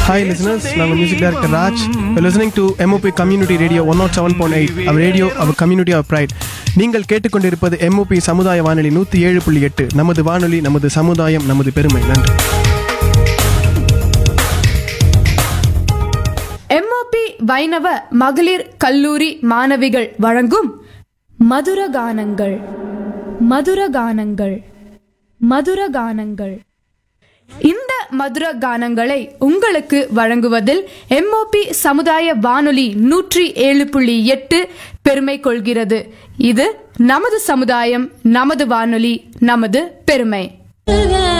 hi listeners நாங்கள் music director Raj listening to MOP community radio one not seven point eight our radio our community of pride நீங்கள் கேட்டுக்கொண்டிருப்பது MOP சமுதாய வானொலி நூற்றி ஏழு புள்ளி எட்டு நமது வானொலி நமது சமுதாயம் நமது பெருமை நன்றி எம்ஓபி வைணவ மகளிர் கல்லூரி மாணவிகள் வழங்கும் மதுரகானங்கள் மதுரகானங்கள் மதுரகானங்கள் இந்த மதுர கானங்களை உங்களுக்கு வழங்குவதில் எம்ஓபி சமுதாய வானொலி நூற்றி ஏழு புள்ளி எட்டு பெருமை கொள்கிறது இது நமது சமுதாயம் நமது வானொலி நமது பெருமை